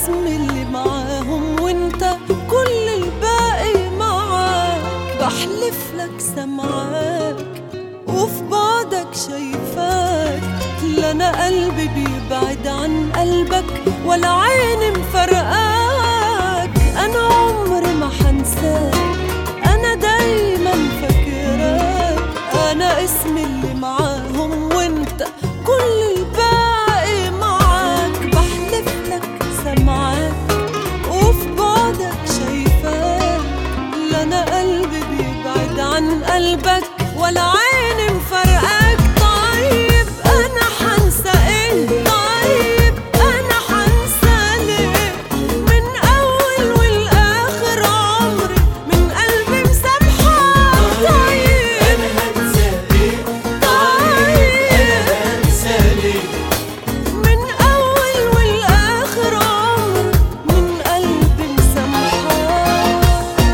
اسمي اللي معاهم وانت كل الباقي معاك بحلف لك سمعاك وفي بعدك شايفاك لا انا قلبي بيبعد عن قلبك ولا عيني مفرقاك انا عمري ما حنساك انا دايما فاكراك انا اسمي اللي معاهم وانت كل الباقي معاك بحلف لك سمعاك وفي بعدك شايفاك لا انا قلبي بيبعد عن قلبك ولا عيني مفرقاك طيب انا حنسى ايه طيب انا حنسى ليه من اول والاخر عمري من قلبي مسامحاك طيب انا هنسى ايه طيب هنسى ليه من أول والآخر عمر من قلبي مسامحاك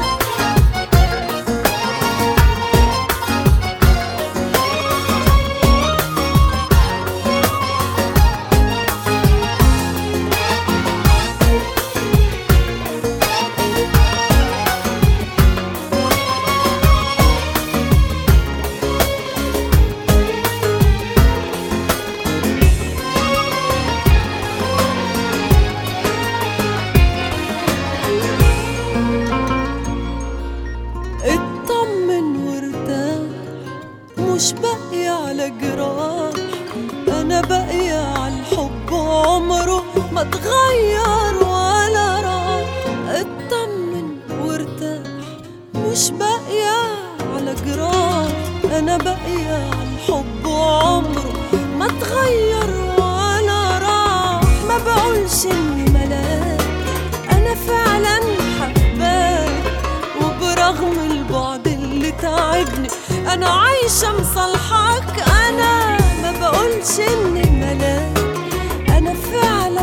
اطمن وارتاح مش باقي على جراح انا باقية على الحب عمره ما اتغير ولا راح اطمن وارتاح مش باقية على جراح انا باقية على الحب عمره ما اتغير ولا راح ما بقولش اني ملاك انا فعلا حباك وبرغم البعد اللي تعبني انا عايشة مصالحاك انا ما بقولش اني ملاك انا فعلا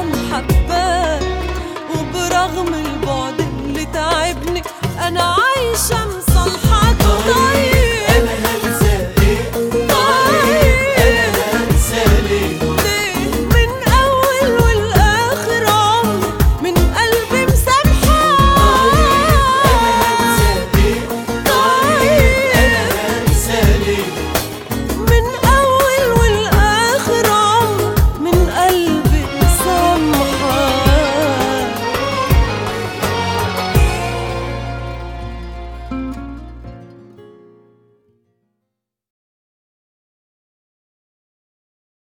حباك وبرغم البعد اللي تعبني انا عايشة مصالحاك